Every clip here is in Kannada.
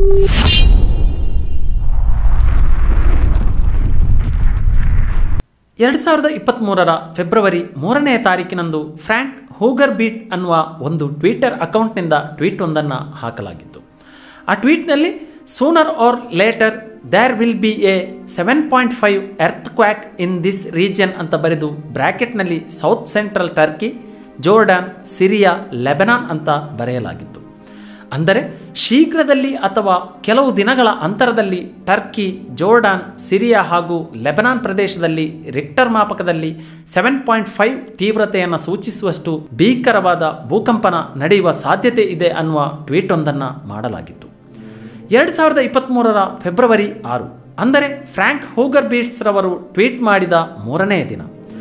ಎರಡು ಸಾವಿರದ ಇಪ್ಪತ್ತ್ಮೂರರ ಫೆಬ್ರವರಿ ಮೂರನೇ ತಾರೀಕಿನಂದು ಫ್ರ್ಯಾಂಕ್ ಹೂಗರ್ ಬೀಟ್ ಅನ್ನುವ ಒಂದು ಟ್ವಿಟರ್ ಅಕೌಂಟ್ನಿಂದ ಟ್ವೀಟ್ ಒಂದನ್ನು ಹಾಕಲಾಗಿತ್ತು ಆ ಟ್ವೀಟ್ನಲ್ಲಿ sooner or later there will be a seven point five earthquake in this region ಅಂತ ಬರೆದು ಬ್ರ್ಯಾಕೆಟ್ನಲ್ಲಿ south central Turkey Jordan Syria Lebanon ಅಂತ ಬರೆಯಲಾಗಿತ್ತು ಅಂದರೆ ಶೀಘ್ರದಲ್ಲಿ ಅಥವಾ ಕೆಲವು ದಿನಗಳ ಅಂತರದಲ್ಲಿ ಟರ್ಕಿ ಜೋರ್ಡಾನ್ ಸಿರಿಯಾ ಹಾಗೂ ಲೆಬನಾನ್ ಪ್ರದೇಶದಲ್ಲಿ ರಿಕ್ಟರ್ ಮಾಪಕದಲ್ಲಿ ಸೆವೆನ್ ಪಾಯಿಂಟ್ ಫೈವ್ ತೀವ್ರತೆಯನ್ನು ಸೂಚಿಸುವಷ್ಟು ಭೀಕರವಾದ ಭೂಕಂಪನ ನಡೆಯುವ ಸಾಧ್ಯತೆ ಇದೆ ಅನ್ನುವ ಟ್ವೀಟ್ ಒಂದನ್ನು ಮಾಡಲಾಗಿತ್ತು ಎರಡು ಸಾವಿರದ ಇಪ್ಪತ್ತ್ಮೂರರ ಫೆಬ್ರವರಿ ಆರು ಅಂದರೆ ಫ್ರ್ಯಾಂಕ್ ಹೂಗರ್ ಬೀಟ್ಸ್ ರವರು ಟ್ವೀಟ್ ಮಾಡಿದ ಮೂರನೇ ದಿನ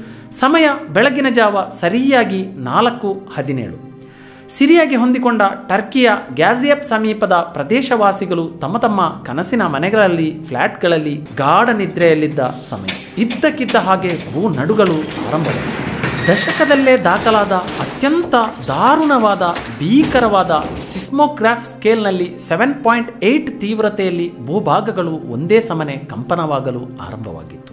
ಸಮಯ ಬೆಳಗಿನ ಜಾವ ಸರಿಯಾಗಿ ನಾಲ್ಕು ಹದಿನೇಳು ಸಿರಿಯಾಗೆ ಹೊಂದಿಕೊಂಡ ಟರ್ಕಿಯ ಗ್ಯಾಜಿಯಪ್ ಸಮೀಪದ ಪ್ರದೇಶವಾಸಿಗಳು ತಮ್ಮ ತಮ್ಮ ಕನಸಿನ ಮನೆಗಳಲ್ಲಿ ಫ್ಲ್ಯಾಟ್ಗಳಲ್ಲಿ ಗಾಢ ನಿದ್ರೆಯಲ್ಲಿದ್ದ ಸಮಯ ಇದ್ದಕ್ಕಿದ್ದ ಹಾಗೆ ಭೂ ನಡುಗಳು ಆರಂಭವಾಯಿತು ದಶಕದಲ್ಲೇ ದಾಖಲಾದ ಅತ್ಯಂತ ದಾರುಣವಾದ ಭೀಕರವಾದ ಸಿಸ್ಮೋಗ್ರಾಫ್ ಸ್ಕೇಲ್ನಲ್ಲಿ ಸೆವೆನ್ ಪಾಯಿಂಟ್ ಏಯ್ಟ್ ತೀವ್ರತೆಯಲ್ಲಿ ಭೂಭಾಗಗಳು ಒಂದೇ ಸಮನೆ ಕಂಪನವಾಗಲು ಆರಂಭವಾಗಿತ್ತು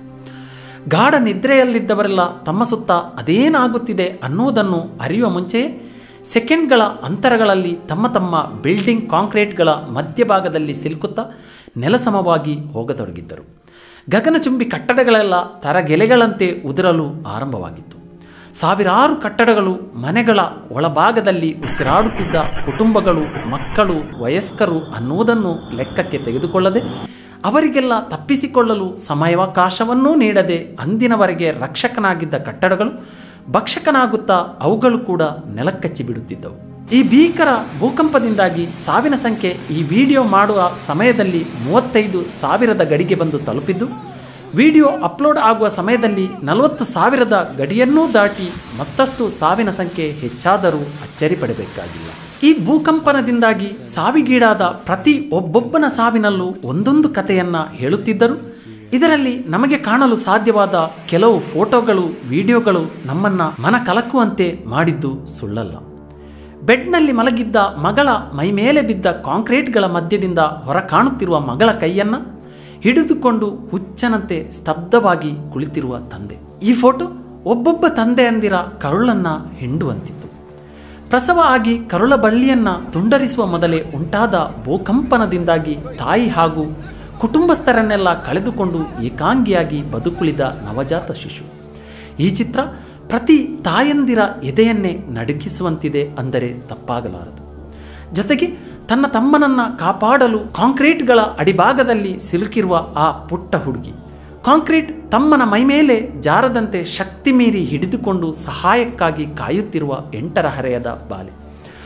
ಗಾಢ ನಿದ್ರೆಯಲ್ಲಿದ್ದವರೆಲ್ಲ ತಮ್ಮ ಸುತ್ತ ಅದೇನಾಗುತ್ತಿದೆ ಅನ್ನುವುದನ್ನು ಅರಿಯುವ ಮುಂಚೆಯೇ ಸೆಕೆಂಡ್ಗಳ ಅಂತರಗಳಲ್ಲಿ ತಮ್ಮ ತಮ್ಮ ಬಿಲ್ಡಿಂಗ್ ಕಾಂಕ್ರೀಟ್ಗಳ ಮಧ್ಯಭಾಗದಲ್ಲಿ ಸಿಲುಕುತ್ತಾ ನೆಲಸಮವಾಗಿ ಹೋಗತೊಡಗಿದ್ದರು ಗಗನಚುಂಬಿ ಕಟ್ಟಡಗಳೆಲ್ಲ ತರಗೆಲೆಗಳಂತೆ ಉದುರಲು ಆರಂಭವಾಗಿತ್ತು ಸಾವಿರಾರು ಕಟ್ಟಡಗಳು ಮನೆಗಳ ಒಳಭಾಗದಲ್ಲಿ ಉಸಿರಾಡುತ್ತಿದ್ದ ಕುಟುಂಬಗಳು ಮಕ್ಕಳು ವಯಸ್ಕರು ಅನ್ನುವುದನ್ನು ಲೆಕ್ಕಕ್ಕೆ ತೆಗೆದುಕೊಳ್ಳದೆ ಅವರಿಗೆಲ್ಲ ತಪ್ಪಿಸಿಕೊಳ್ಳಲು ಸಮಯಾವಕಾಶವನ್ನೂ ನೀಡದೆ ಅಂದಿನವರೆಗೆ ರಕ್ಷಕನಾಗಿದ್ದ ಕಟ್ಟಡಗಳು ಭಕ್ಷಕನಾಗುತ್ತಾ ಅವುಗಳು ಕೂಡ ನೆಲಕ್ಕಚ್ಚಿ ಬಿಡುತ್ತಿದ್ದವು ಈ ಭೀಕರ ಭೂಕಂಪದಿಂದಾಗಿ ಸಾವಿನ ಸಂಖ್ಯೆ ಈ ವಿಡಿಯೋ ಮಾಡುವ ಸಮಯದಲ್ಲಿ ಮೂವತ್ತೈದು ಸಾವಿರದ ಗಡಿಗೆ ಬಂದು ತಲುಪಿದ್ದು ವಿಡಿಯೋ ಅಪ್ಲೋಡ್ ಆಗುವ ಸಮಯದಲ್ಲಿ ನಲವತ್ತು ಸಾವಿರದ ಗಡಿಯನ್ನೂ ದಾಟಿ ಮತ್ತಷ್ಟು ಸಾವಿನ ಸಂಖ್ಯೆ ಹೆಚ್ಚಾದರೂ ಅಚ್ಚರಿ ಪಡಬೇಕಾಗಿಲ್ಲ ಈ ಭೂಕಂಪನದಿಂದಾಗಿ ಸಾವಿಗೀಡಾದ ಪ್ರತಿ ಒಬ್ಬೊಬ್ಬನ ಸಾವಿನಲ್ಲೂ ಒಂದೊಂದು ಕಥೆಯನ್ನ ಹೇಳುತ್ತಿದ್ದರು ಇದರಲ್ಲಿ ನಮಗೆ ಕಾಣಲು ಸಾಧ್ಯವಾದ ಕೆಲವು ಫೋಟೋಗಳು ವಿಡಿಯೋಗಳು ನಮ್ಮನ್ನ ಮನ ಕಲಕುವಂತೆ ಮಾಡಿದ್ದು ಸುಳ್ಳಲ್ಲ ಬೆಡ್ನಲ್ಲಿ ಮಲಗಿದ್ದ ಮಗಳ ಮೈಮೇಲೆ ಬಿದ್ದ ಕಾಂಕ್ರೀಟ್ಗಳ ಮಧ್ಯದಿಂದ ಹೊರ ಕಾಣುತ್ತಿರುವ ಮಗಳ ಕೈಯನ್ನ ಹಿಡಿದುಕೊಂಡು ಹುಚ್ಚನಂತೆ ಸ್ತಬ್ಧವಾಗಿ ಕುಳಿತಿರುವ ತಂದೆ ಈ ಫೋಟೋ ಒಬ್ಬೊಬ್ಬ ತಂದೆಯಂದಿರ ಕರುಳನ್ನ ಹಿಂಡುವಂತಿತ್ತು ಪ್ರಸವ ಆಗಿ ಕರುಳ ಬಳ್ಳಿಯನ್ನ ತುಂಡರಿಸುವ ಮೊದಲೇ ಉಂಟಾದ ಭೂಕಂಪನದಿಂದಾಗಿ ತಾಯಿ ಹಾಗೂ ಕುಟುಂಬಸ್ಥರನ್ನೆಲ್ಲ ಕಳೆದುಕೊಂಡು ಏಕಾಂಗಿಯಾಗಿ ಬದುಕುಳಿದ ನವಜಾತ ಶಿಶು ಈ ಚಿತ್ರ ಪ್ರತಿ ತಾಯಂದಿರ ಎದೆಯನ್ನೇ ನಡುಗಿಸುವಂತಿದೆ ಅಂದರೆ ತಪ್ಪಾಗಲಾರದು ಜೊತೆಗೆ ತನ್ನ ತಮ್ಮನನ್ನ ಕಾಪಾಡಲು ಕಾಂಕ್ರೀಟ್ಗಳ ಅಡಿಭಾಗದಲ್ಲಿ ಸಿಲುಕಿರುವ ಆ ಪುಟ್ಟ ಹುಡುಗಿ ಕಾಂಕ್ರೀಟ್ ತಮ್ಮನ ಮೈಮೇಲೆ ಜಾರದಂತೆ ಶಕ್ತಿ ಮೀರಿ ಹಿಡಿದುಕೊಂಡು ಸಹಾಯಕ್ಕಾಗಿ ಕಾಯುತ್ತಿರುವ ಎಂಟರ ಹರೆಯದ ಬಾಲೆ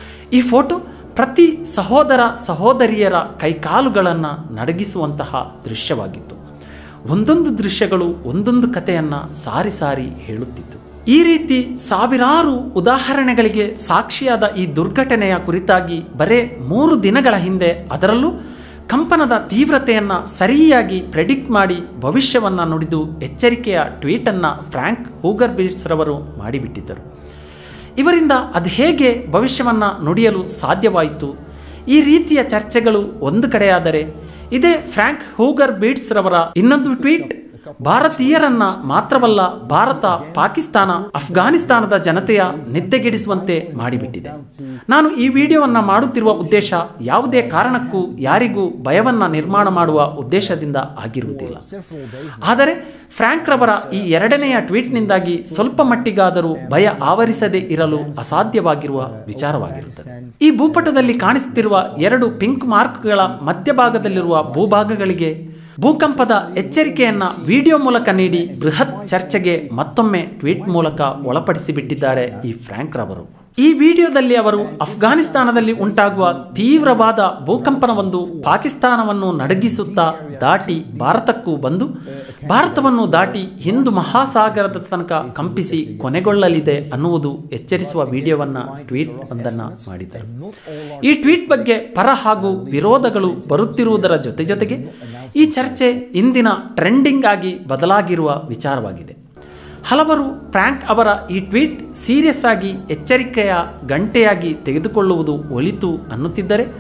ಈ ಫೋಟೋ ಪ್ರತಿ ಸಹೋದರ ಸಹೋದರಿಯರ ಕೈಕಾಲುಗಳನ್ನು ನಡಗಿಸುವಂತಹ ದೃಶ್ಯವಾಗಿತ್ತು ಒಂದೊಂದು ದೃಶ್ಯಗಳು ಒಂದೊಂದು ಕಥೆಯನ್ನು ಸಾರಿ ಸಾರಿ ಹೇಳುತ್ತಿತ್ತು ಈ ರೀತಿ ಸಾವಿರಾರು ಉದಾಹರಣೆಗಳಿಗೆ ಸಾಕ್ಷಿಯಾದ ಈ ದುರ್ಘಟನೆಯ ಕುರಿತಾಗಿ ಬರೇ ಮೂರು ದಿನಗಳ ಹಿಂದೆ ಅದರಲ್ಲೂ ಕಂಪನದ ತೀವ್ರತೆಯನ್ನು ಸರಿಯಾಗಿ ಪ್ರೆಡಿಕ್ಟ್ ಮಾಡಿ ಭವಿಷ್ಯವನ್ನು ನುಡಿದು ಎಚ್ಚರಿಕೆಯ ಟ್ವೀಟನ್ನು ಫ್ರ್ಯಾಂಕ್ ಹೂಗರ್ ಬೀಟ್ಸ್ ರವರು ಮಾಡಿಬಿಟ್ಟಿದ್ದರು ಇವರಿಂದ ಅದು ಹೇಗೆ ಭವಿಷ್ಯವನ್ನು ನುಡಿಯಲು ಸಾಧ್ಯವಾಯಿತು ಈ ರೀತಿಯ ಚರ್ಚೆಗಳು ಒಂದು ಕಡೆಯಾದರೆ ಇದೇ ಫ್ರ್ಯಾಂಕ್ ಹೂಗರ್ ಬೀಟ್ಸ್ ರವರ ಇನ್ನೊಂದು ಟ್ವೀಟ್ ಭಾರತೀಯರನ್ನ ಮಾತ್ರವಲ್ಲ ಭಾರತ ಪಾಕಿಸ್ತಾನ ಅಫ್ಘಾನಿಸ್ತಾನದ ಜನತೆಯ ನಿದ್ದೆಗೆಡಿಸುವಂತೆ ಮಾಡಿಬಿಟ್ಟಿದೆ ನಾನು ಈ ವಿಡಿಯೋವನ್ನ ಮಾಡುತ್ತಿರುವ ಉದ್ದೇಶ ಯಾವುದೇ ಕಾರಣಕ್ಕೂ ಯಾರಿಗೂ ಭಯವನ್ನ ನಿರ್ಮಾಣ ಮಾಡುವ ಉದ್ದೇಶದಿಂದ ಆಗಿರುವುದಿಲ್ಲ ಆದರೆ ಫ್ರ್ಯಾಂಕ್ ರವರ ಈ ಎರಡನೆಯ ಟ್ವೀಟ್ನಿಂದಾಗಿ ಸ್ವಲ್ಪ ಮಟ್ಟಿಗಾದರೂ ಭಯ ಆವರಿಸದೇ ಇರಲು ಅಸಾಧ್ಯವಾಗಿರುವ ವಿಚಾರವಾಗಿರುತ್ತದೆ ಈ ಭೂಪಟದಲ್ಲಿ ಕಾಣಿಸುತ್ತಿರುವ ಎರಡು ಪಿಂಕ್ ಮಾರ್ಕ್ಗಳ ಮಧ್ಯಭಾಗದಲ್ಲಿರುವ ಭೂಭಾಗಗಳಿಗೆ ಭೂಕಂಪದ ಎಚ್ಚರಿಕೆಯನ್ನ ವಿಡಿಯೋ ಮೂಲಕ ನೀಡಿ ಬೃಹತ್ ಚರ್ಚೆಗೆ ಮತ್ತೊಮ್ಮೆ ಟ್ವೀಟ್ ಮೂಲಕ ಒಳಪಡಿಸಿಬಿಟ್ಟಿದ್ದಾರೆ ಈ ಫ್ರ್ಯಾಂಕ್ ರವರು ಈ ವಿಡಿಯೋದಲ್ಲಿ ಅವರು ಅಫ್ಘಾನಿಸ್ತಾನದಲ್ಲಿ ಉಂಟಾಗುವ ತೀವ್ರವಾದ ಭೂಕಂಪನವೊಂದು ಪಾಕಿಸ್ತಾನವನ್ನು ನಡಗಿಸುತ್ತಾ ದಾಟಿ ಭಾರತಕ್ಕೂ ಬಂದು ಭಾರತವನ್ನು ದಾಟಿ ಹಿಂದೂ ಮಹಾಸಾಗರದ ತನಕ ಕಂಪಿಸಿ ಕೊನೆಗೊಳ್ಳಲಿದೆ ಅನ್ನುವುದು ಎಚ್ಚರಿಸುವ ವಿಡಿಯೋವನ್ನ ಟ್ವೀಟ್ ಒಂದನ್ನ ಮಾಡಿದ್ದಾರೆ ಈ ಟ್ವೀಟ್ ಬಗ್ಗೆ ಪರ ಹಾಗೂ ವಿರೋಧಗಳು ಬರುತ್ತಿರುವುದರ ಜೊತೆ ಜೊತೆಗೆ ಈ ಚರ್ಚೆ ಇಂದಿನ ಟ್ರೆಂಡಿಂಗ್ ಆಗಿ ಬದಲಾಗಿರುವ ವಿಚಾರವಾಗಿದೆ ಹಲವರು ಫ್ರ್ಯಾಂಕ್ ಅವರ ಈ ಟ್ವೀಟ್ ಸೀರಿಯಸ್ ಆಗಿ ಎಚ್ಚರಿಕೆಯ ಗಂಟೆಯಾಗಿ ತೆಗೆದುಕೊಳ್ಳುವುದು ಒಳಿತು ಅನ್ನುತ್ತಿದ್ದರೆ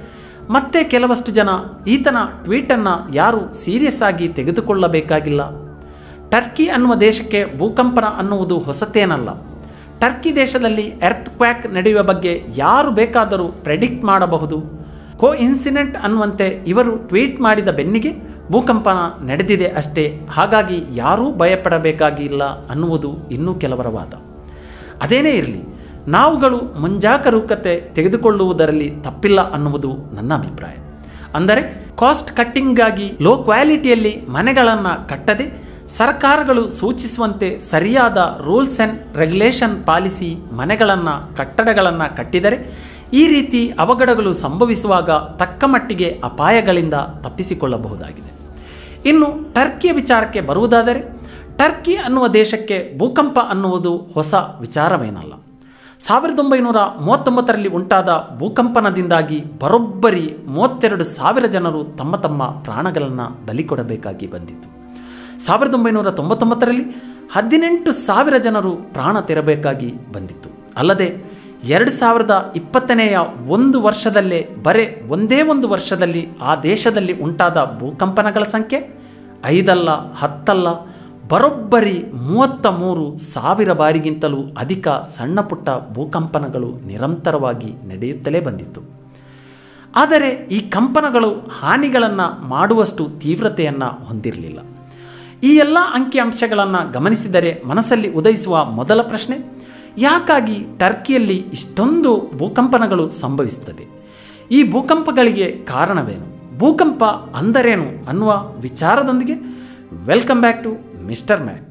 ಮತ್ತೆ ಕೆಲವಷ್ಟು ಜನ ಈತನ ಟ್ವೀಟನ್ನು ಯಾರು ಸೀರಿಯಸ್ ಆಗಿ ತೆಗೆದುಕೊಳ್ಳಬೇಕಾಗಿಲ್ಲ ಟರ್ಕಿ ಅನ್ನುವ ದೇಶಕ್ಕೆ ಭೂಕಂಪನ ಅನ್ನುವುದು ಹೊಸತೇನಲ್ಲ ಟರ್ಕಿ ದೇಶದಲ್ಲಿ ಎರ್ತ್ ಕ್ವ್ಯಾಕ್ ನಡೆಯುವ ಬಗ್ಗೆ ಯಾರು ಬೇಕಾದರೂ ಪ್ರೆಡಿಕ್ಟ್ ಮಾಡಬಹುದು ಕೋ ಇನ್ಸಿಡೆಂಟ್ ಅನ್ನುವಂತೆ ಇವರು ಟ್ವೀಟ್ ಮಾಡಿದ ಬೆನ್ನಿಗೆ ಭೂಕಂಪನ ನಡೆದಿದೆ ಅಷ್ಟೇ ಹಾಗಾಗಿ ಯಾರೂ ಭಯಪಡಬೇಕಾಗಿಲ್ಲ ಅನ್ನುವುದು ಇನ್ನೂ ಕೆಲವರ ವಾದ ಅದೇನೇ ಇರಲಿ ನಾವುಗಳು ಮುಂಜಾಗರೂಕತೆ ತೆಗೆದುಕೊಳ್ಳುವುದರಲ್ಲಿ ತಪ್ಪಿಲ್ಲ ಅನ್ನುವುದು ನನ್ನ ಅಭಿಪ್ರಾಯ ಅಂದರೆ ಕಾಸ್ಟ್ ಕಟ್ಟಿಂಗಾಗಿ ಲೋ ಕ್ವಾಲಿಟಿಯಲ್ಲಿ ಮನೆಗಳನ್ನು ಕಟ್ಟದೆ ಸರ್ಕಾರಗಳು ಸೂಚಿಸುವಂತೆ ಸರಿಯಾದ ರೂಲ್ಸ್ ಆ್ಯಂಡ್ ರೆಗ್ಯುಲೇಷನ್ ಪಾಲಿಸಿ ಮನೆಗಳನ್ನು ಕಟ್ಟಡಗಳನ್ನು ಕಟ್ಟಿದರೆ ಈ ರೀತಿ ಅವಘಡಗಳು ಸಂಭವಿಸುವಾಗ ತಕ್ಕ ಮಟ್ಟಿಗೆ ಅಪಾಯಗಳಿಂದ ತಪ್ಪಿಸಿಕೊಳ್ಳಬಹುದಾಗಿದೆ ಇನ್ನು ಟರ್ಕಿಯ ವಿಚಾರಕ್ಕೆ ಬರುವುದಾದರೆ ಟರ್ಕಿ ಅನ್ನುವ ದೇಶಕ್ಕೆ ಭೂಕಂಪ ಅನ್ನುವುದು ಹೊಸ ವಿಚಾರವೇನಲ್ಲ ಸಾವಿರದ ಒಂಬೈನೂರ ಮೂವತ್ತೊಂಬತ್ತರಲ್ಲಿ ಉಂಟಾದ ಭೂಕಂಪನದಿಂದಾಗಿ ಬರೋಬ್ಬರಿ ಮೂವತ್ತೆರಡು ಸಾವಿರ ಜನರು ತಮ್ಮ ತಮ್ಮ ಪ್ರಾಣಗಳನ್ನು ಬಲಿ ಕೊಡಬೇಕಾಗಿ ಬಂದಿತು ಸಾವಿರದ ಒಂಬೈನೂರ ತೊಂಬತ್ತೊಂಬತ್ತರಲ್ಲಿ ಹದಿನೆಂಟು ಸಾವಿರ ಜನರು ಪ್ರಾಣ ತೆರಬೇಕಾಗಿ ಬಂದಿತ್ತು ಅಲ್ಲದೆ ಎರಡು ಸಾವಿರದ ಇಪ್ಪತ್ತನೆಯ ಒಂದು ವರ್ಷದಲ್ಲೇ ಬರೇ ಒಂದೇ ಒಂದು ವರ್ಷದಲ್ಲಿ ಆ ದೇಶದಲ್ಲಿ ಉಂಟಾದ ಭೂಕಂಪನಗಳ ಸಂಖ್ಯೆ ಐದಲ್ಲ ಹತ್ತಲ್ಲ ಬರೋಬ್ಬರಿ ಮೂವತ್ತ ಮೂರು ಸಾವಿರ ಬಾರಿಗಿಂತಲೂ ಅಧಿಕ ಸಣ್ಣ ಪುಟ್ಟ ಭೂಕಂಪನಗಳು ನಿರಂತರವಾಗಿ ನಡೆಯುತ್ತಲೇ ಬಂದಿತ್ತು ಆದರೆ ಈ ಕಂಪನಗಳು ಹಾನಿಗಳನ್ನು ಮಾಡುವಷ್ಟು ತೀವ್ರತೆಯನ್ನು ಹೊಂದಿರಲಿಲ್ಲ ಈ ಎಲ್ಲ ಅಂಕಿಅಂಶಗಳನ್ನು ಗಮನಿಸಿದರೆ ಮನಸ್ಸಲ್ಲಿ ಉದಯಿಸುವ ಮೊದಲ ಪ್ರಶ್ನೆ ಯಾಕಾಗಿ ಟರ್ಕಿಯಲ್ಲಿ ಇಷ್ಟೊಂದು ಭೂಕಂಪನಗಳು ಸಂಭವಿಸುತ್ತದೆ ಈ ಭೂಕಂಪಗಳಿಗೆ ಕಾರಣವೇನು ಭೂಕಂಪ ಅಂದರೇನು ಅನ್ನುವ ವಿಚಾರದೊಂದಿಗೆ welcome back to mister Mac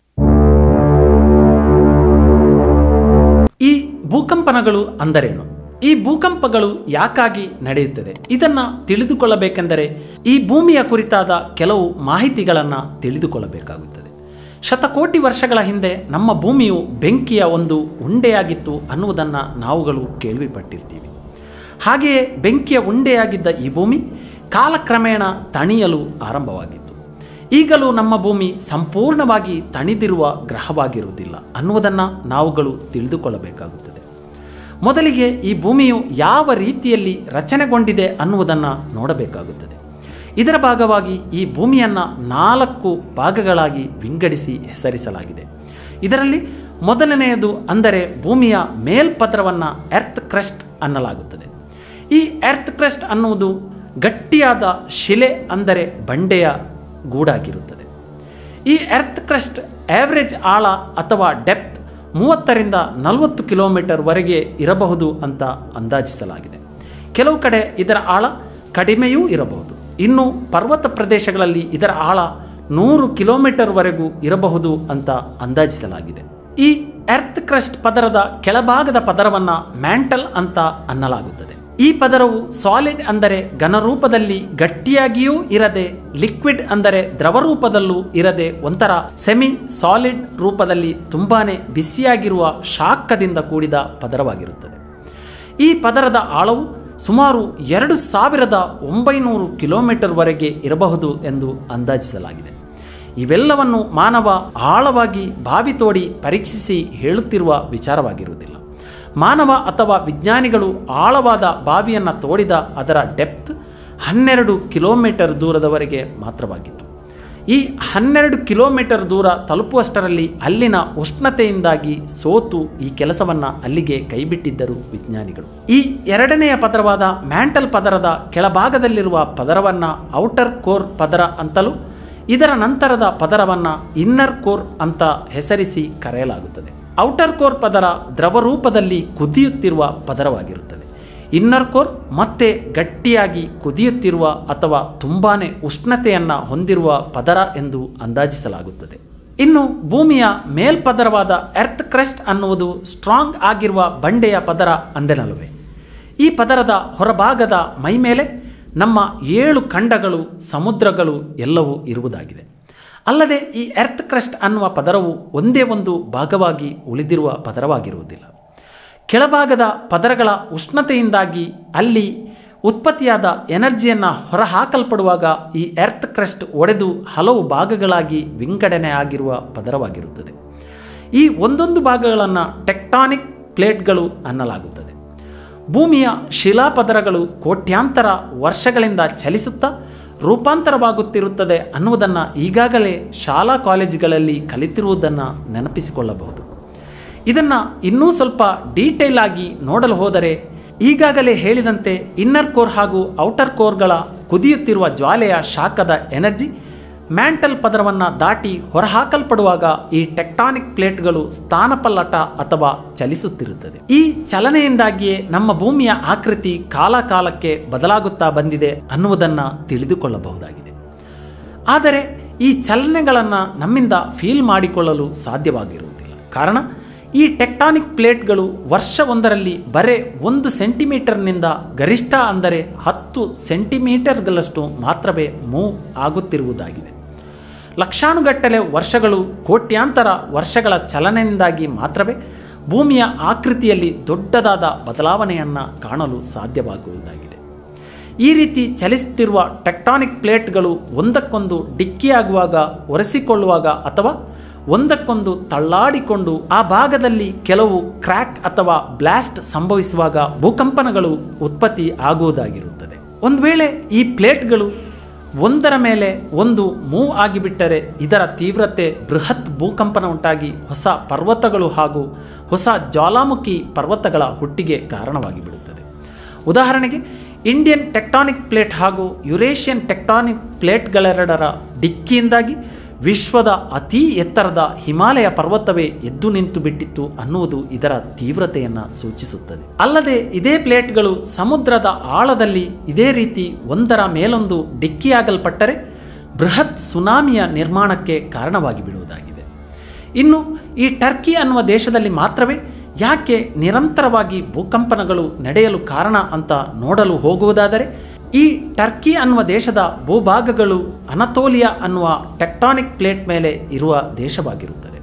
ಈ ಭೂಕಂಪನಗಳು ಅಂದರೇನು ಈ ಭೂಕಂಪಗಳು ಯಾಕಾಗಿ ನಡೆಯುತ್ತದೆ ಇದನ್ನ ತಿಳಿದುಕೊಳ್ಳಬೇಕೆಂದರೆ ಈ ಭೂಮಿಯ ಕುರಿತಾದ ಕೆಲವು ಮಾಹಿತಿಗಳನ್ನು ತಿಳಿದುಕೊಳ್ಳಬೇಕಾಗುತ್ತದೆ ಶತಕೋಟಿ ವರ್ಷಗಳ ಹಿಂದೆ ನಮ್ಮ ಭೂಮಿಯು ಬೆಂಕಿಯ ಒಂದು ಉಂಡೆಯಾಗಿತ್ತು ಅನ್ನುವುದನ್ನು ನಾವುಗಳು ಕೇಳ್ವಿಪಟ್ಟಿರ್ತೀವಿ ಹಾಗೆಯೇ ಬೆಂಕಿಯ ಉಂಡೆಯಾಗಿದ್ದ ಈ ಭೂಮಿ ಕಾಲಕ್ರಮೇಣ ತಣಿಯಲು ಆರಂಭವಾಗಿತ್ತು ಈಗಲೂ ನಮ್ಮ ಭೂಮಿ ಸಂಪೂರ್ಣವಾಗಿ ತಣಿದಿರುವ ಗ್ರಹವಾಗಿರುವುದಿಲ್ಲ ಅನ್ನುವುದನ್ನು ನಾವುಗಳು ತಿಳಿದುಕೊಳ್ಳಬೇಕಾಗುತ್ತದೆ ಮೊದಲಿಗೆ ಈ ಭೂಮಿಯು ಯಾವ ರೀತಿಯಲ್ಲಿ ರಚನೆಗೊಂಡಿದೆ ಅನ್ನುವುದನ್ನು ನೋಡಬೇಕಾಗುತ್ತದೆ ಇದರ ಭಾಗವಾಗಿ ಈ ಭೂಮಿಯನ್ನು ನಾಲ್ಕು ಭಾಗಗಳಾಗಿ ವಿಂಗಡಿಸಿ ಹೆಸರಿಸಲಾಗಿದೆ ಇದರಲ್ಲಿ ಮೊದಲನೆಯದು ಅಂದರೆ ಭೂಮಿಯ ಮೇಲ್ಪದರವನ್ನು ಎರ್ತ್ ಕ್ರಸ್ಟ್ ಅನ್ನಲಾಗುತ್ತದೆ ಈ ಎರ್ತ್ ಕ್ರಸ್ಟ್ ಅನ್ನುವುದು ಗಟ್ಟಿಯಾದ ಶಿಲೆ ಅಂದರೆ ಬಂಡೆಯ ಗೂಡಾಗಿರುತ್ತದೆ ಈ ಎರ್ತ್ ಕ್ರಸ್ಟ್ ಆವ್ರೇಜ್ ಆಳ ಅಥವಾ ಡೆಪ್ತ್ ಮೂವತ್ತರಿಂದ ನಲವತ್ತು ಕಿಲೋಮೀಟರ್ವರೆಗೆ ಇರಬಹುದು ಅಂತ ಅಂದಾಜಿಸಲಾಗಿದೆ ಕೆಲವು ಕಡೆ ಇದರ ಆಳ ಕಡಿಮೆಯೂ ಇರಬಹುದು ಇನ್ನು ಪರ್ವತ ಪ್ರದೇಶಗಳಲ್ಲಿ ಇದರ ಆಳ ನೂರು ಕಿಲೋಮೀಟರ್ವರೆಗೂ ಇರಬಹುದು ಅಂತ ಅಂದಾಜಿಸಲಾಗಿದೆ ಈ ಎರ್ತ್ ಕ್ರಸ್ಟ್ ಪದರದ ಕೆಳಭಾಗದ ಪದರವನ್ನು ಮ್ಯಾಂಟಲ್ ಅಂತ ಅನ್ನಲಾಗುತ್ತದೆ ಈ ಪದರವು ಸಾಲಿಡ್ ಅಂದರೆ ಘನರೂಪದಲ್ಲಿ ಗಟ್ಟಿಯಾಗಿಯೂ ಇರದೆ ಲಿಕ್ವಿಡ್ ಅಂದರೆ ದ್ರವ ರೂಪದಲ್ಲೂ ಇರದೆ ಒಂಥರ ಸೆಮಿ ಸಾಲಿಡ್ ರೂಪದಲ್ಲಿ ತುಂಬಾನೇ ಬಿಸಿಯಾಗಿರುವ ಶಾಖದಿಂದ ಕೂಡಿದ ಪದರವಾಗಿರುತ್ತದೆ ಈ ಪದರದ ಆಳವು ಸುಮಾರು ಎರಡು ಸಾವಿರದ ಒಂಬೈನೂರು ಕಿಲೋಮೀಟರ್ವರೆಗೆ ಇರಬಹುದು ಎಂದು ಅಂದಾಜಿಸಲಾಗಿದೆ ಇವೆಲ್ಲವನ್ನು ಮಾನವ ಆಳವಾಗಿ ಬಾವಿ ತೋಡಿ ಪರೀಕ್ಷಿಸಿ ಹೇಳುತ್ತಿರುವ ವಿಚಾರವಾಗಿರುವುದಿಲ್ಲ ಮಾನವ ಅಥವಾ ವಿಜ್ಞಾನಿಗಳು ಆಳವಾದ ಬಾವಿಯನ್ನು ತೋಡಿದ ಅದರ ಡೆಪ್ತ್ ಹನ್ನೆರಡು ಕಿಲೋಮೀಟರ್ ದೂರದವರೆಗೆ ಮಾತ್ರವಾಗಿತ್ತು ಈ ಹನ್ನೆರಡು ಕಿಲೋಮೀಟರ್ ದೂರ ತಲುಪುವಷ್ಟರಲ್ಲಿ ಅಲ್ಲಿನ ಉಷ್ಣತೆಯಿಂದಾಗಿ ಸೋತು ಈ ಕೆಲಸವನ್ನು ಅಲ್ಲಿಗೆ ಕೈಬಿಟ್ಟಿದ್ದರು ವಿಜ್ಞಾನಿಗಳು ಈ ಎರಡನೆಯ ಪದರವಾದ ಮ್ಯಾಂಟಲ್ ಪದರದ ಕೆಳಭಾಗದಲ್ಲಿರುವ ಪದರವನ್ನು ಔಟರ್ ಕೋರ್ ಪದರ ಅಂತಲೂ ಇದರ ನಂತರದ ಪದರವನ್ನು ಇನ್ನರ್ ಕೋರ್ ಅಂತ ಹೆಸರಿಸಿ ಕರೆಯಲಾಗುತ್ತದೆ ಔಟರ್ ಕೋರ್ ಪದರ ದ್ರವ ರೂಪದಲ್ಲಿ ಕುದಿಯುತ್ತಿರುವ ಪದರವಾಗಿರುತ್ತದೆ ಇನ್ನರ್ ಕೋರ್ ಮತ್ತೆ ಗಟ್ಟಿಯಾಗಿ ಕುದಿಯುತ್ತಿರುವ ಅಥವಾ ತುಂಬಾನೇ ಉಷ್ಣತೆಯನ್ನು ಹೊಂದಿರುವ ಪದರ ಎಂದು ಅಂದಾಜಿಸಲಾಗುತ್ತದೆ ಇನ್ನು ಭೂಮಿಯ ಮೇಲ್ಪದರವಾದ ಎರ್ತ್ ಕ್ರೆಸ್ಟ್ ಅನ್ನುವುದು ಸ್ಟ್ರಾಂಗ್ ಆಗಿರುವ ಬಂಡೆಯ ಪದರ ಅಂದೆನಲ್ವೇ ಈ ಪದರದ ಹೊರಭಾಗದ ಮೈಮೇಲೆ ನಮ್ಮ ಏಳು ಖಂಡಗಳು ಸಮುದ್ರಗಳು ಎಲ್ಲವೂ ಇರುವುದಾಗಿದೆ ಅಲ್ಲದೆ ಈ ಎರ್ತ್ ಕ್ರಸ್ಟ್ ಅನ್ನುವ ಪದರವು ಒಂದೇ ಒಂದು ಭಾಗವಾಗಿ ಉಳಿದಿರುವ ಪದರವಾಗಿರುವುದಿಲ್ಲ ಕೆಳಭಾಗದ ಪದರಗಳ ಉಷ್ಣತೆಯಿಂದಾಗಿ ಅಲ್ಲಿ ಉತ್ಪತ್ತಿಯಾದ ಎನರ್ಜಿಯನ್ನು ಹೊರಹಾಕಲ್ಪಡುವಾಗ ಈ ಎರ್ತ್ ಕ್ರಸ್ಟ್ ಒಡೆದು ಹಲವು ಭಾಗಗಳಾಗಿ ವಿಂಗಡಣೆ ಆಗಿರುವ ಪದರವಾಗಿರುತ್ತದೆ ಈ ಒಂದೊಂದು ಭಾಗಗಳನ್ನು ಟೆಕ್ಟಾನಿಕ್ ಪ್ಲೇಟ್ಗಳು ಅನ್ನಲಾಗುತ್ತದೆ ಭೂಮಿಯ ಶಿಲಾಪದರಗಳು ಕೋಟ್ಯಾಂತರ ವರ್ಷಗಳಿಂದ ಚಲಿಸುತ್ತಾ ರೂಪಾಂತರವಾಗುತ್ತಿರುತ್ತದೆ ಅನ್ನುವುದನ್ನು ಈಗಾಗಲೇ ಶಾಲಾ ಕಾಲೇಜುಗಳಲ್ಲಿ ಕಲಿತಿರುವುದನ್ನು ನೆನಪಿಸಿಕೊಳ್ಳಬಹುದು ಇದನ್ನು ಇನ್ನೂ ಸ್ವಲ್ಪ ಡೀಟೇಲ್ ಆಗಿ ನೋಡಲು ಹೋದರೆ ಈಗಾಗಲೇ ಹೇಳಿದಂತೆ ಇನ್ನರ್ ಕೋರ್ ಹಾಗೂ ಔಟರ್ ಕೋರ್ಗಳ ಕುದಿಯುತ್ತಿರುವ ಜ್ವಾಲೆಯ ಶಾಖದ ಎನರ್ಜಿ ಮ್ಯಾಂಟಲ್ ಪದರವನ್ನು ದಾಟಿ ಹೊರಹಾಕಲ್ಪಡುವಾಗ ಈ ಟೆಕ್ಟಾನಿಕ್ ಪ್ಲೇಟ್ಗಳು ಸ್ಥಾನಪಲ್ಲಟ ಅಥವಾ ಚಲಿಸುತ್ತಿರುತ್ತದೆ ಈ ಚಲನೆಯಿಂದಾಗಿಯೇ ನಮ್ಮ ಭೂಮಿಯ ಆಕೃತಿ ಕಾಲ ಕಾಲಕ್ಕೆ ಬದಲಾಗುತ್ತಾ ಬಂದಿದೆ ಅನ್ನುವುದನ್ನು ತಿಳಿದುಕೊಳ್ಳಬಹುದಾಗಿದೆ ಆದರೆ ಈ ಚಲನೆಗಳನ್ನು ನಮ್ಮಿಂದ ಫೀಲ್ ಮಾಡಿಕೊಳ್ಳಲು ಸಾಧ್ಯವಾಗಿರುವುದಿಲ್ಲ ಕಾರಣ ಈ ಟೆಕ್ಟಾನಿಕ್ ಪ್ಲೇಟ್ಗಳು ವರ್ಷವೊಂದರಲ್ಲಿ ಬರೇ ಒಂದು ಸೆಂಟಿಮೀಟರ್ನಿಂದ ಗರಿಷ್ಠ ಅಂದರೆ ಹತ್ತು ಸೆಂಟಿಮೀಟರ್ಗಳಷ್ಟು ಮಾತ್ರವೇ ಮೂವ್ ಆಗುತ್ತಿರುವುದಾಗಿದೆ ಲಕ್ಷಾನುಗಟ್ಟಲೆ ವರ್ಷಗಳು ಕೋಟ್ಯಾಂತರ ವರ್ಷಗಳ ಚಲನೆಯಿಂದಾಗಿ ಮಾತ್ರವೇ ಭೂಮಿಯ ಆಕೃತಿಯಲ್ಲಿ ದೊಡ್ಡದಾದ ಬದಲಾವಣೆಯನ್ನು ಕಾಣಲು ಸಾಧ್ಯವಾಗುವುದಾಗಿದೆ ಈ ರೀತಿ ಚಲಿಸುತ್ತಿರುವ ಟೆಕ್ಟಾನಿಕ್ ಪ್ಲೇಟ್ಗಳು ಒಂದಕ್ಕೊಂದು ಡಿಕ್ಕಿಯಾಗುವಾಗ ಒರೆಸಿಕೊಳ್ಳುವಾಗ ಅಥವಾ ಒಂದಕ್ಕೊಂದು ತಳ್ಳಾಡಿಕೊಂಡು ಆ ಭಾಗದಲ್ಲಿ ಕೆಲವು ಕ್ರ್ಯಾಕ್ ಅಥವಾ ಬ್ಲಾಸ್ಟ್ ಸಂಭವಿಸುವಾಗ ಭೂಕಂಪನಗಳು ಉತ್ಪತ್ತಿ ಆಗುವುದಾಗಿರುತ್ತದೆ ಒಂದು ವೇಳೆ ಈ ಪ್ಲೇಟ್ಗಳು ಒಂದರ ಮೇಲೆ ಒಂದು ಮೂವ್ ಆಗಿಬಿಟ್ಟರೆ ಇದರ ತೀವ್ರತೆ ಬೃಹತ್ ಭೂಕಂಪನ ಉಂಟಾಗಿ ಹೊಸ ಪರ್ವತಗಳು ಹಾಗೂ ಹೊಸ ಜ್ವಾಲಾಮುಖಿ ಪರ್ವತಗಳ ಹುಟ್ಟಿಗೆ ಕಾರಣವಾಗಿ ಬಿಡುತ್ತದೆ ಉದಾಹರಣೆಗೆ ಇಂಡಿಯನ್ ಟೆಕ್ಟಾನಿಕ್ ಪ್ಲೇಟ್ ಹಾಗೂ ಯುರೇಷಿಯನ್ ಟೆಕ್ಟಾನಿಕ್ ಪ್ಲೇಟ್ಗಳೆರಡರ ಡಿಕ್ಕಿಯಿಂದಾಗಿ ವಿಶ್ವದ ಅತೀ ಎತ್ತರದ ಹಿಮಾಲಯ ಪರ್ವತವೇ ಎದ್ದು ನಿಂತು ಬಿಟ್ಟಿತ್ತು ಅನ್ನುವುದು ಇದರ ತೀವ್ರತೆಯನ್ನು ಸೂಚಿಸುತ್ತದೆ ಅಲ್ಲದೆ ಇದೇ ಪ್ಲೇಟ್ಗಳು ಸಮುದ್ರದ ಆಳದಲ್ಲಿ ಇದೇ ರೀತಿ ಒಂದರ ಮೇಲೊಂದು ಡಿಕ್ಕಿಯಾಗಲ್ಪಟ್ಟರೆ ಬೃಹತ್ ಸುನಾಮಿಯ ನಿರ್ಮಾಣಕ್ಕೆ ಕಾರಣವಾಗಿ ಬಿಡುವುದಾಗಿದೆ ಇನ್ನು ಈ ಟರ್ಕಿ ಅನ್ನುವ ದೇಶದಲ್ಲಿ ಮಾತ್ರವೇ ಯಾಕೆ ನಿರಂತರವಾಗಿ ಭೂಕಂಪನಗಳು ನಡೆಯಲು ಕಾರಣ ಅಂತ ನೋಡಲು ಹೋಗುವುದಾದರೆ ಈ ಟರ್ಕಿ ಅನ್ನುವ ದೇಶದ ಭೂಭಾಗಗಳು ಅನತೋಲಿಯಾ ಅನ್ನುವ ಟೆಕ್ಟಾನಿಕ್ ಪ್ಲೇಟ್ ಮೇಲೆ ಇರುವ ದೇಶವಾಗಿರುತ್ತದೆ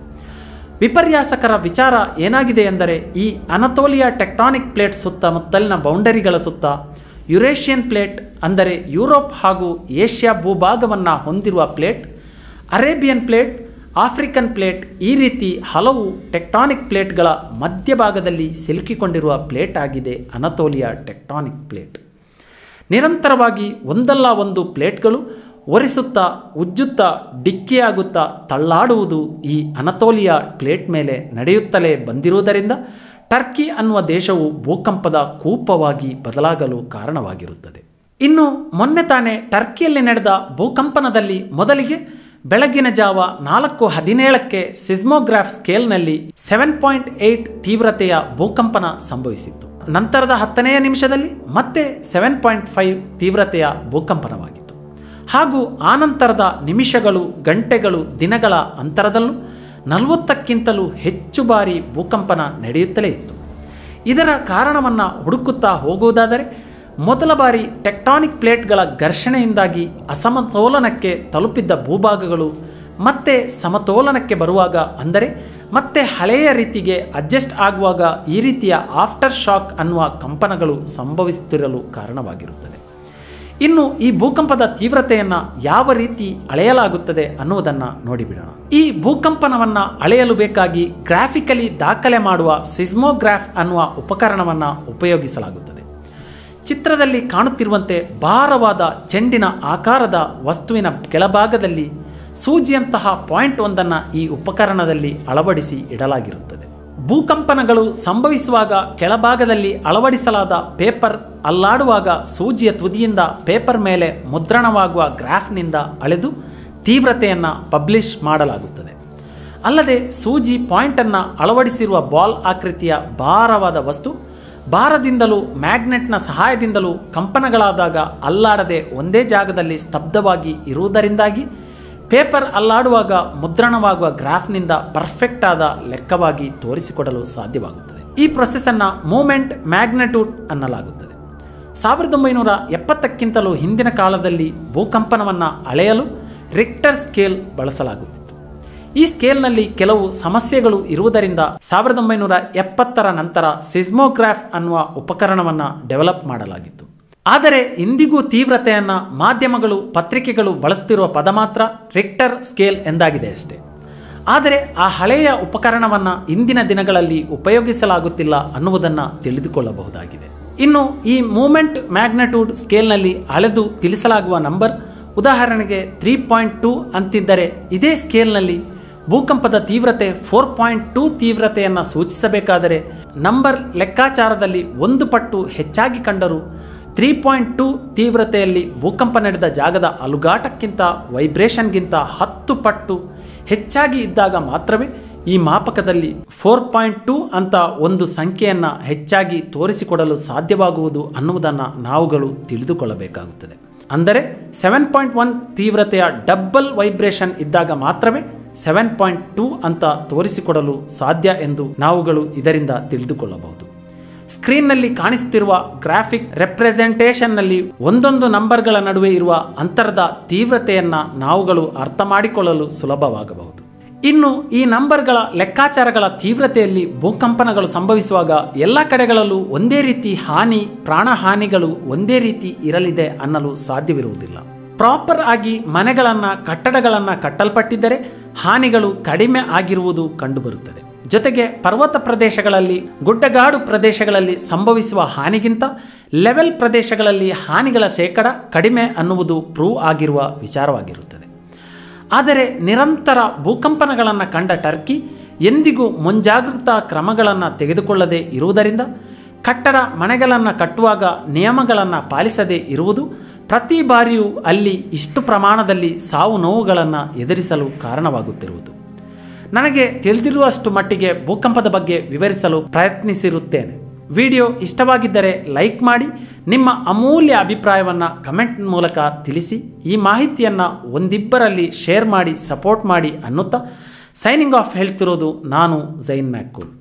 ವಿಪರ್ಯಾಸಕರ ವಿಚಾರ ಏನಾಗಿದೆ ಎಂದರೆ ಈ ಅನತೋಲಿಯಾ ಟೆಕ್ಟಾನಿಕ್ ಪ್ಲೇಟ್ ಸುತ್ತಮುತ್ತಲಿನ ಬೌಂಡರಿಗಳ ಸುತ್ತ ಯುರೇಷಿಯನ್ ಪ್ಲೇಟ್ ಅಂದರೆ ಯುರೋಪ್ ಹಾಗೂ ಏಷ್ಯಾ ಭೂಭಾಗವನ್ನು ಹೊಂದಿರುವ plate Arabian plate African plate ಈ ರೀತಿ ಹಲವು ಟೆಕ್ಟಾನಿಕ್ ಪ್ಲೇಟ್ಗಳ ಮಧ್ಯಭಾಗದಲ್ಲಿ ಸಿಲುಕಿಕೊಂಡಿರುವ ಪ್ಲೇಟ್ ಆಗಿದೆ ಅನತೋಲಿಯಾ ಟೆಕ್ಟಾನಿಕ್ ಪ್ಲೇಟ್ ನಿರಂತರವಾಗಿ ಒಂದಲ್ಲ ಒಂದು ಪ್ಲೇಟ್ಗಳು ಒರೆಸುತ್ತಾ ಉಜ್ಜುತ್ತಾ ಡಿಕ್ಕಿಯಾಗುತ್ತಾ ತಳ್ಳಾಡುವುದು ಈ ಅನತೋಲಿಯಾ ಪ್ಲೇಟ್ ಮೇಲೆ ನಡೆಯುತ್ತಲೇ ಬಂದಿರುವುದರಿಂದ ಟರ್ಕಿ ಅನ್ನುವ ದೇಶವು ಭೂಕಂಪದ ಕೂಪವಾಗಿ ಬದಲಾಗಲು ಕಾರಣವಾಗಿರುತ್ತದೆ ಇನ್ನು ಮೊನ್ನೆ ತಾನೇ ಟರ್ಕಿಯಲ್ಲಿ ನಡೆದ ಭೂಕಂಪನದಲ್ಲಿ ಮೊದಲಿಗೆ ಬೆಳಗಿನ ಜಾವ ನಾಲ್ಕು ಹದಿನೇಳಕ್ಕೆ ಸಿಸ್ಮೋಗ್ರಾಫ್ ಸ್ಕೇಲ್ನಲ್ಲಿ ಸೆವೆನ್ ಪಾಯಿಂಟ್ ಏಯ್ಟ್ ತೀವ್ರತೆಯ ಭೂಕಂಪನ ಸಂಭವಿಸಿತ್ತು ನಂತರದ ಹತ್ತನೆಯ ನಿಮಿಷದಲ್ಲಿ ಮತ್ತೆ ಸೆವೆನ್ ಪಾಯಿಂಟ್ ಫೈವ್ ತೀವ್ರತೆಯ ಭೂಕಂಪನವಾಗಿತ್ತು ಹಾಗೂ ಆನಂತರದ ನಿಮಿಷಗಳು ಗಂಟೆಗಳು ದಿನಗಳ ಅಂತರದಲ್ಲೂ ನಲವತ್ತಕ್ಕಿಂತಲೂ ಹೆಚ್ಚು ಬಾರಿ ಭೂಕಂಪನ ನಡೆಯುತ್ತಲೇ ಇತ್ತು ಇದರ ಕಾರಣವನ್ನು ಹುಡುಕುತ್ತಾ ಹೋಗುವುದಾದರೆ ಮೊದಲ ಬಾರಿ ಟೆಕ್ಟಾನಿಕ್ ಪ್ಲೇಟ್ಗಳ ಘರ್ಷಣೆಯಿಂದಾಗಿ ಅಸಮತೋಲನಕ್ಕೆ ತಲುಪಿದ್ದ ಭೂಭಾಗಗಳು ಮತ್ತೆ ಸಮತೋಲನಕ್ಕೆ ಬರುವಾಗ ಅಂದರೆ ಮತ್ತೆ ಹಳೆಯ ರೀತಿಗೆ ಅಡ್ಜಸ್ಟ್ ಆಗುವಾಗ ಈ ರೀತಿಯ ಆಫ್ಟರ್ ಶಾಕ್ ಅನ್ನುವ ಕಂಪನಗಳು ಸಂಭವಿಸುತ್ತಿರಲು ಕಾರಣವಾಗಿರುತ್ತದೆ ಇನ್ನು ಈ ಭೂಕಂಪದ ತೀವ್ರತೆಯನ್ನು ಯಾವ ರೀತಿ ಅಳೆಯಲಾಗುತ್ತದೆ ಅನ್ನುವುದನ್ನು ನೋಡಿಬಿಡೋಣ ಈ ಭೂಕಂಪನವನ್ನು ಅಳೆಯಲು ಬೇಕಾಗಿ ಗ್ರಾಫಿಕಲಿ ದಾಖಲೆ ಮಾಡುವ ಸಿಸ್ಮೋಗ್ರಾಫ್ ಅನ್ನುವ ಉಪಕರಣವನ್ನು ಉಪಯೋಗಿಸಲಾಗುತ್ತದೆ ಚಿತ್ರದಲ್ಲಿ ಕಾಣುತ್ತಿರುವಂತೆ ಭಾರವಾದ ಚೆಂಡಿನ ಆಕಾರದ ವಸ್ತುವಿನ ಕೆಳಭಾಗದಲ್ಲಿ ಸೂಜಿಯಂತಹ ಪಾಯಿಂಟ್ ಒಂದನ್ನು ಈ ಉಪಕರಣದಲ್ಲಿ ಅಳವಡಿಸಿ ಇಡಲಾಗಿರುತ್ತದೆ ಭೂಕಂಪನಗಳು ಸಂಭವಿಸುವಾಗ ಕೆಳಭಾಗದಲ್ಲಿ ಅಳವಡಿಸಲಾದ ಪೇಪರ್ ಅಲ್ಲಾಡುವಾಗ ಸೂಜಿಯ ತುದಿಯಿಂದ ಪೇಪರ್ ಮೇಲೆ ಮುದ್ರಣವಾಗುವ ಗ್ರಾಫ್ನಿಂದ ಅಳೆದು ತೀವ್ರತೆಯನ್ನು ಪಬ್ಲಿಷ್ ಮಾಡಲಾಗುತ್ತದೆ ಅಲ್ಲದೆ ಸೂಜಿ ಪಾಯಿಂಟನ್ನು ಅಳವಡಿಸಿರುವ ಬಾಲ್ ಆಕೃತಿಯ ಭಾರವಾದ ವಸ್ತು ಭಾರದಿಂದಲೂ ಮ್ಯಾಗ್ನೆಟ್ನ ಸಹಾಯದಿಂದಲೂ ಕಂಪನಗಳಾದಾಗ ಅಲ್ಲಾಡದೆ ಒಂದೇ ಜಾಗದಲ್ಲಿ ಸ್ತಬ್ಧವಾಗಿ ಇರುವುದರಿಂದಾಗಿ ಪೇಪರ್ ಅಲ್ಲಾಡುವಾಗ ಮುದ್ರಣವಾಗುವ ಗ್ರಾಫ್ನಿಂದ ಪರ್ಫೆಕ್ಟ್ ಆದ ಲೆಕ್ಕವಾಗಿ ತೋರಿಸಿಕೊಡಲು ಸಾಧ್ಯವಾಗುತ್ತದೆ ಈ ಪ್ರೊಸೆಸನ್ನು ಮೂಮೆಂಟ್ ಮ್ಯಾಗ್ನೆಟ್ಯೂಡ್ ಅನ್ನಲಾಗುತ್ತದೆ ಸಾವಿರದ ಒಂಬೈನೂರ ಎಪ್ಪತ್ತಕ್ಕಿಂತಲೂ ಹಿಂದಿನ ಕಾಲದಲ್ಲಿ ಭೂಕಂಪನವನ್ನು ಅಳೆಯಲು ರಿಕ್ಟರ್ ಸ್ಕೇಲ್ ಬಳಸಲಾಗುತ್ತಿತ್ತು ಈ ಸ್ಕೇಲ್ನಲ್ಲಿ ಕೆಲವು ಸಮಸ್ಯೆಗಳು ಇರುವುದರಿಂದ ಸಾವಿರದ ಒಂಬೈನೂರ ಎಪ್ಪತ್ತರ ನಂತರ ಸಿಸ್ಮೋಗ್ರಾಫ್ ಅನ್ನುವ ಉಪಕರಣವನ್ನು ಡೆವಲಪ್ ಮಾಡಲಾಗಿತ್ತು ಆದರೆ ಇಂದಿಗೂ ತೀವ್ರತೆಯನ್ನು ಮಾಧ್ಯಮಗಳು ಪತ್ರಿಕೆಗಳು ಬಳಸ್ತಿರುವ ಪದ ಮಾತ್ರ ರಿಕ್ಟರ್ ಸ್ಕೇಲ್ ಎಂದಾಗಿದೆ ಅಷ್ಟೇ ಆದರೆ ಆ ಹಳೆಯ ಉಪಕರಣವನ್ನು ಇಂದಿನ ದಿನಗಳಲ್ಲಿ ಉಪಯೋಗಿಸಲಾಗುತ್ತಿಲ್ಲ ಅನ್ನುವುದನ್ನು ತಿಳಿದುಕೊಳ್ಳಬಹುದಾಗಿದೆ ಇನ್ನು ಈ ಮೂಮೆಂಟ್ ಮ್ಯಾಗ್ನಟ್ಯೂಡ್ ಸ್ಕೇಲ್ನಲ್ಲಿ ಅಳೆದು ತಿಳಿಸಲಾಗುವ ನಂಬರ್ ಉದಾಹರಣೆಗೆ ತ್ರೀ ಪಾಯಿಂಟ್ ಟೂ ಅಂತಿದ್ದರೆ ಇದೇ ಸ್ಕೇಲ್ನಲ್ಲಿ ಭೂಕಂಪದ ತೀವ್ರತೆ ಫೋರ್ ಪಾಯಿಂಟ್ ಟೂ ತೀವ್ರತೆಯನ್ನು ಸೂಚಿಸಬೇಕಾದರೆ ನಂಬರ್ ಲೆಕ್ಕಾಚಾರದಲ್ಲಿ ಒಂದು ಪಟ್ಟು ಹೆಚ್ಚಾಗಿ ಕಂಡರೂ ತ್ರೀ ಪಾಯಿಂಟ್ ಟೂ ತೀವ್ರತೆಯಲ್ಲಿ ಭೂಕಂಪ ನಡೆದ ಜಾಗದ ಅಲುಗಾಟಕ್ಕಿಂತ ವೈಬ್ರೇಷನ್ಗಿಂತ ಹತ್ತು ಪಟ್ಟು ಹೆಚ್ಚಾಗಿ ಇದ್ದಾಗ ಮಾತ್ರವೇ ಈ ಮಾಪಕದಲ್ಲಿ ಫೋರ್ ಪಾಯಿಂಟ್ ಟೂ ಅಂತ ಒಂದು ಸಂಖ್ಯೆಯನ್ನು ಹೆಚ್ಚಾಗಿ ತೋರಿಸಿಕೊಡಲು ಸಾಧ್ಯವಾಗುವುದು ಅನ್ನುವುದನ್ನು ನಾವುಗಳು ತಿಳಿದುಕೊಳ್ಳಬೇಕಾಗುತ್ತದೆ ಅಂದರೆ ಸೆವೆನ್ ಪಾಯಿಂಟ್ ಒನ್ ತೀವ್ರತೆಯ ಡಬ್ಬಲ್ ವೈಬ್ರೇಷನ್ ಇದ್ದಾಗ ಮಾತ್ರವೇ ಸೆವೆನ್ ಪಾಯಿಂಟ್ ಟೂ ಅಂತ ತೋರಿಸಿಕೊಡಲು ಸಾಧ್ಯ ಎಂದು ನಾವುಗಳು ಇದರಿಂದ ತಿಳಿದುಕೊಳ್ಳಬಹುದು ಸ್ಕ್ರೀನ್ನಲ್ಲಿ ಕಾಣಿಸುತ್ತಿರುವ ಗ್ರಾಫಿಕ್ ರೆಪ್ರೆಸೆಂಟೇಷನ್ನಲ್ಲಿ ಒಂದೊಂದು ನಂಬರ್ಗಳ ನಡುವೆ ಇರುವ ಅಂತರದ ತೀವ್ರತೆಯನ್ನು ನಾವುಗಳು ಅರ್ಥ ಮಾಡಿಕೊಳ್ಳಲು ಸುಲಭವಾಗಬಹುದು ಇನ್ನು ಈ ನಂಬರ್ಗಳ ಲೆಕ್ಕಾಚಾರಗಳ ತೀವ್ರತೆಯಲ್ಲಿ ಭೂಕಂಪನಗಳು ಸಂಭವಿಸುವಾಗ ಎಲ್ಲ ಕಡೆಗಳಲ್ಲೂ ಒಂದೇ ರೀತಿ ಹಾನಿ ಪ್ರಾಣಹಾನಿಗಳು ಒಂದೇ ರೀತಿ ಇರಲಿದೆ ಅನ್ನಲು ಸಾಧ್ಯವಿರುವುದಿಲ್ಲ ಪ್ರಾಪರ್ ಆಗಿ ಮನೆಗಳನ್ನು ಕಟ್ಟಡಗಳನ್ನು ಕಟ್ಟಲ್ಪಟ್ಟಿದ್ದರೆ ಹಾನಿಗಳು ಕಡಿಮೆ ಆಗಿರುವುದು ಕಂಡುಬರುತ್ತದೆ ಜೊತೆಗೆ ಪರ್ವತ ಪ್ರದೇಶಗಳಲ್ಲಿ ಗುಡ್ಡಗಾಡು ಪ್ರದೇಶಗಳಲ್ಲಿ ಸಂಭವಿಸುವ ಹಾನಿಗಿಂತ ಲೆವೆಲ್ ಪ್ರದೇಶಗಳಲ್ಲಿ ಹಾನಿಗಳ ಶೇಕಡ ಕಡಿಮೆ ಅನ್ನುವುದು ಪ್ರೂವ್ ಆಗಿರುವ ವಿಚಾರವಾಗಿರುತ್ತದೆ ಆದರೆ ನಿರಂತರ ಭೂಕಂಪನಗಳನ್ನು ಕಂಡ ಟರ್ಕಿ ಎಂದಿಗೂ ಮುಂಜಾಗೃತಾ ಕ್ರಮಗಳನ್ನು ತೆಗೆದುಕೊಳ್ಳದೆ ಇರುವುದರಿಂದ ಕಟ್ಟಡ ಮನೆಗಳನ್ನು ಕಟ್ಟುವಾಗ ನಿಯಮಗಳನ್ನು ಪಾಲಿಸದೇ ಇರುವುದು ಪ್ರತಿ ಬಾರಿಯೂ ಅಲ್ಲಿ ಇಷ್ಟು ಪ್ರಮಾಣದಲ್ಲಿ ಸಾವು ನೋವುಗಳನ್ನು ಎದುರಿಸಲು ಕಾರಣವಾಗುತ್ತಿರುವುದು ನನಗೆ ತಿಳಿದಿರುವಷ್ಟು ಮಟ್ಟಿಗೆ ಭೂಕಂಪದ ಬಗ್ಗೆ ವಿವರಿಸಲು ಪ್ರಯತ್ನಿಸಿರುತ್ತೇನೆ ವಿಡಿಯೋ ಇಷ್ಟವಾಗಿದ್ದರೆ ಲೈಕ್ ಮಾಡಿ ನಿಮ್ಮ ಅಮೂಲ್ಯ ಅಭಿಪ್ರಾಯವನ್ನು ಕಮೆಂಟ್ ಮೂಲಕ ತಿಳಿಸಿ ಈ ಮಾಹಿತಿಯನ್ನು ಒಂದಿಬ್ಬರಲ್ಲಿ ಶೇರ್ ಮಾಡಿ ಸಪೋರ್ಟ್ ಮಾಡಿ ಅನ್ನುತ್ತಾ ಸೈನಿಂಗ್ ಆಫ್ ಹೇಳ್ತಿರೋದು ನಾನು ಜೈನ್ ಮ್ಯಾಕ್ಕೂಲ್